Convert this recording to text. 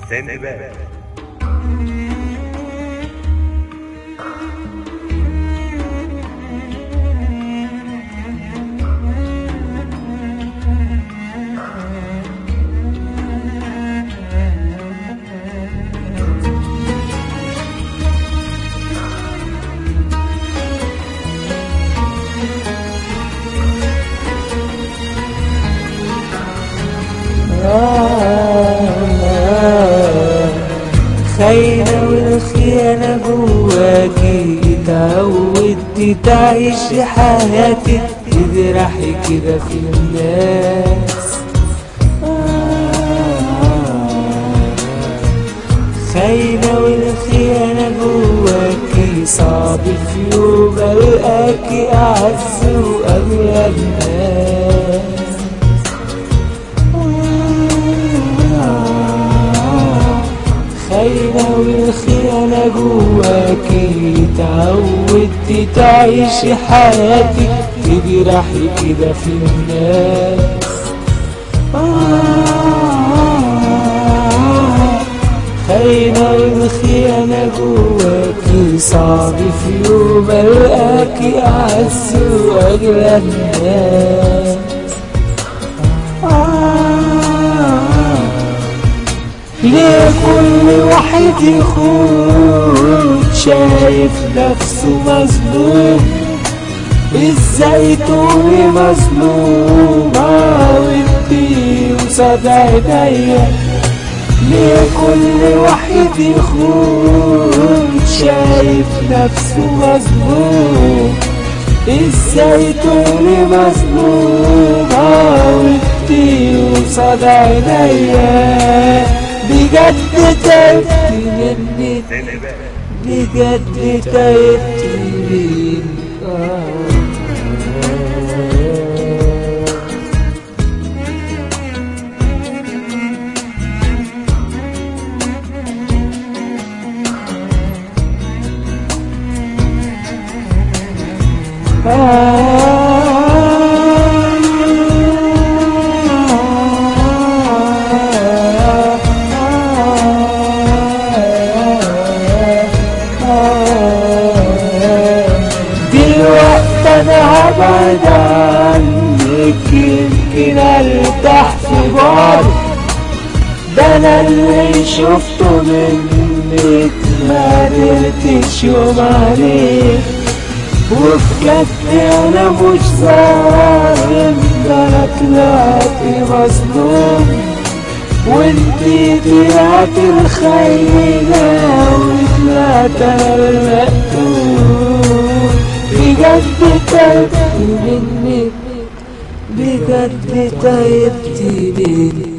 سندباد خاينة والخيانة جواكي اتعودت تعيش حياتك تجرحي كده في الناس خاينة والخيانة جواكي صعب في يوم ألقاكي أعز وأغلى الناس خاينة والخيانة جواكي اتعودت تعيشي حياتك تجرحي كده في الناس خاينة والخيانة جواكي صعب في يوم ألقاكي أعز وأغلى الناس ليه كل واحد يخون شايف نفسه مظلوم ازاي تقولي مظلومة وانتي قصاد عينيا ليه كل واحد يخون شايف نفسه مظلوم ازاي تقولي مظلومة وانتي قصاد عينيا بجد تعبت مني سندباد بجد تعبت مني آه. دلوقتي انا هبعد عنك يمكن ارتاح في بعض ده انا اللي شفته منك ما قدرتش يوم عليك وبجد انا مش ظالم ده انا طلعت مظلوم وانتي طلعت الخينة وطلعت انا المقتول بجد تعبت منك بجد تعبت منك